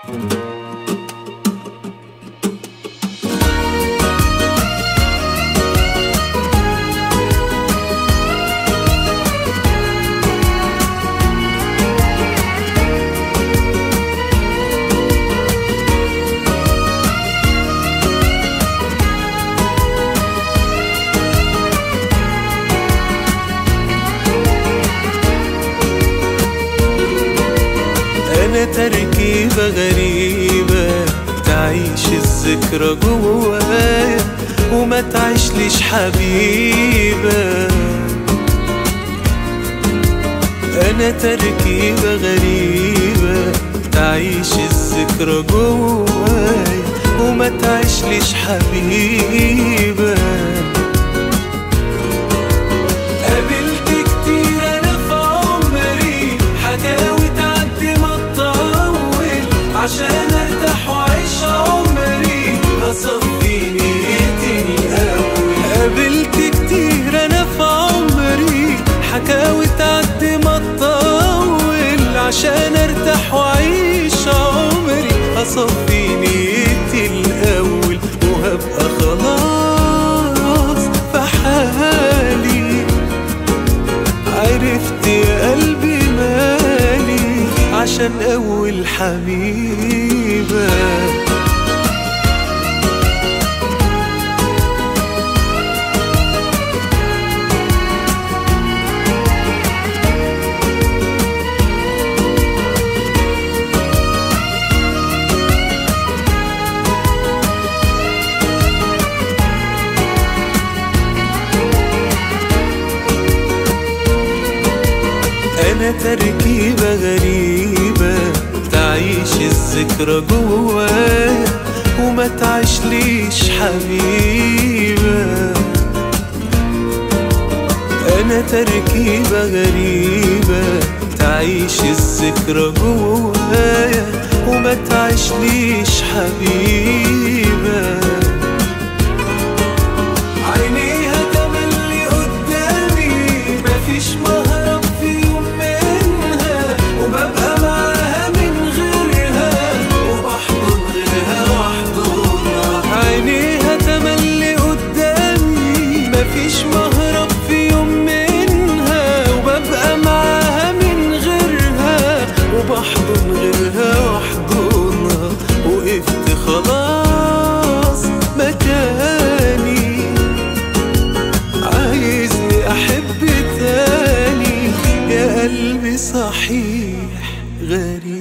أنا تركيبة غريبة تعيش الذكرى جوايا وما تعيشليش حبيبة أنا تركيبة غريبة تعيش الذكرى جوايا وما تعيشليش حبيبة قابلت كتير أنا في عمري حكاوي تعدي ما تطول عشان ارتاح واعيش عمري اصفي نيتي الاول قابلت كتير انا في عمري حكاوي تعدي ما تطول عشان ارتاح واعيش عمري اصفي نيتي الاول وهبقى خلاص في حالي عرفت يا قلبي مالي عشان أول حبيبة أنا تركيبة غريبة تعيش الذكرى جوايا وما تعيشليش حبيبة أنا تركيبة غريبة تعيش الذكرى جوايا وما تعيشليش حبيبة عينيها تملي قدامي مفيش مهرب في يوم منها وببقى معاها من غيرها وبحضن غيرها واحضنها عينيها تملي قدامي مفيش مهرب في يوم منها وببقى معاها من غيرها وبحضن غيرها واحضنها وقفت خلاص مكاني عايزني احب تاني يا قلبي صحيح غريب